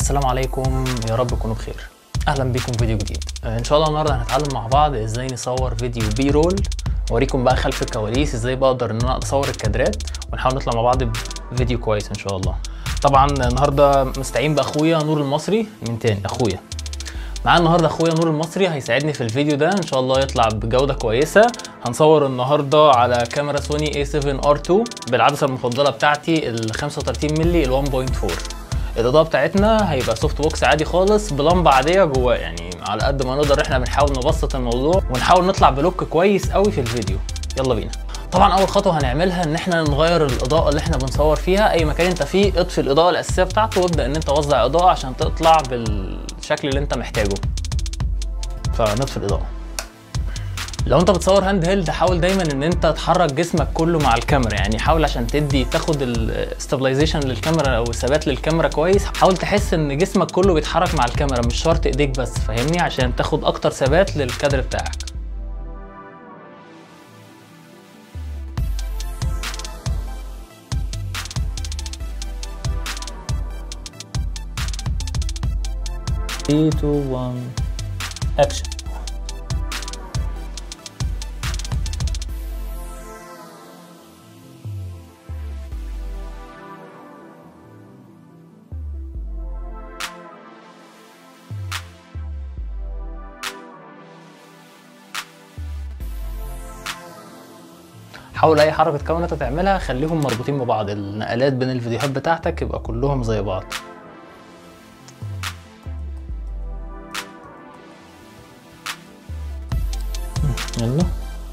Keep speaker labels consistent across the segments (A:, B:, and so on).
A: السلام عليكم يا رب تكونوا بخير اهلا بيكم في فيديو جديد آه، ان شاء الله النهارده هنتعلم مع بعض ازاي نصور فيديو بي رول واوريكم بقى خلف الكواليس ازاي بقدر ان انا اصور الكادرات ونحاول نطلع مع بعض بفيديو كويس ان شاء الله طبعا النهارده مستعين باخويا نور المصري من تاني اخويا معايا النهارده اخويا نور المصري هيساعدني في الفيديو ده ان شاء الله يطلع بجوده كويسه هنصور النهارده على كاميرا سوني A7R2 بالعدسه المفضله بتاعتي ال 35 مللي ال 1.4 الاضاءه بتاعتنا هيبقى سوفت بوكس عادي خالص بلمبه عاديه جواه يعني على قد ما نقدر احنا بنحاول نبسط الموضوع ونحاول نطلع بلوك كويس قوي في الفيديو يلا بينا طبعا اول خطوه هنعملها ان احنا نغير الاضاءه اللي احنا بنصور فيها اي مكان انت فيه اطفي الاضاءه الاساسيه بتاعته وابدا ان انت توزع اضاءه عشان تطلع بالشكل اللي انت محتاجه فنطفي الاضاءه لو انت بتصور هاند هيلد حاول دايما ان انت تحرك جسمك كله مع الكاميرا يعني حاول عشان تدي تاخد الاستابلايزيشن للكاميرا او الثبات للكاميرا كويس حاول تحس ان جسمك كله بيتحرك مع الكاميرا مش شرط ايديك بس فاهمني عشان تاخد اكتر ثبات للكادر بتاعك Three, two, one, action. حاول اي حركه كاميرا انت تعملها خليهم مربوطين ببعض النقلات بين الفيديوهات بتاعتك يبقى كلهم زي بعض يلا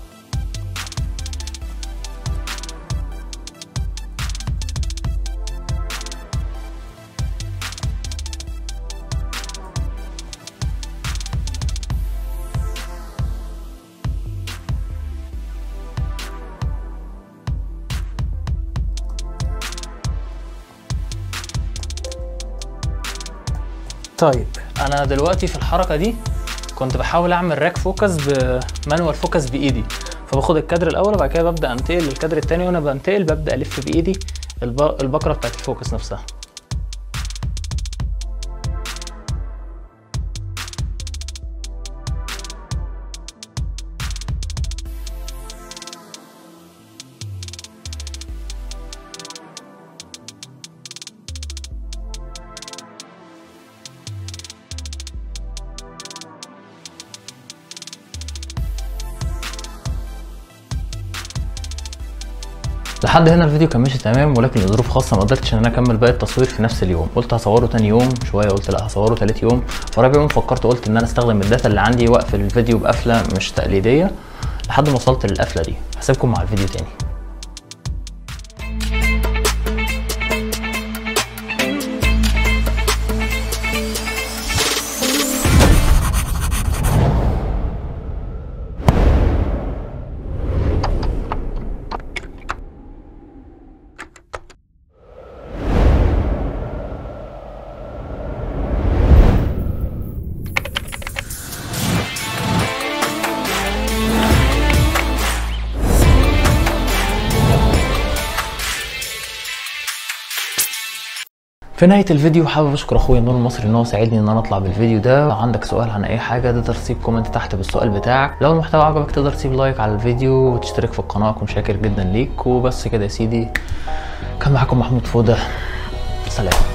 A: طيب انا دلوقتي في الحركه دي كنت بحاول اعمل راك فوكس بمانوال فوكس بايدي فباخد الكادر الاول وبعد كده ببدا انتقل للكادر التاني وانا بنتقل ببدا الف بايدي الب- البكره بتاعت الفوكس نفسها لحد هنا الفيديو كان ماشي تمام ولكن لظروف خاصه ما قدرتش ان انا اكمل باقي التصوير في نفس اليوم قلت هصوره تاني يوم شويه قلت لا هصوره تالت يوم فرابع يوم فكرت قلت ان انا استخدم الداتا اللي عندي واقفل الفيديو بقفله مش تقليديه لحد ما وصلت للقفله دي هسيبكم مع الفيديو تاني في نهايه الفيديو حابب اشكر اخويا نور المصري ان هو ساعدني ان انا اطلع بالفيديو ده لو عندك سؤال عن اي حاجه تقدر تسيب كومنت تحت بالسؤال بتاعك لو المحتوى عجبك تقدر تسيب لايك على الفيديو وتشترك في القناه اكون شاكر جدا ليك وبس كده يا سيدي كان معاكم محمود فوده سلام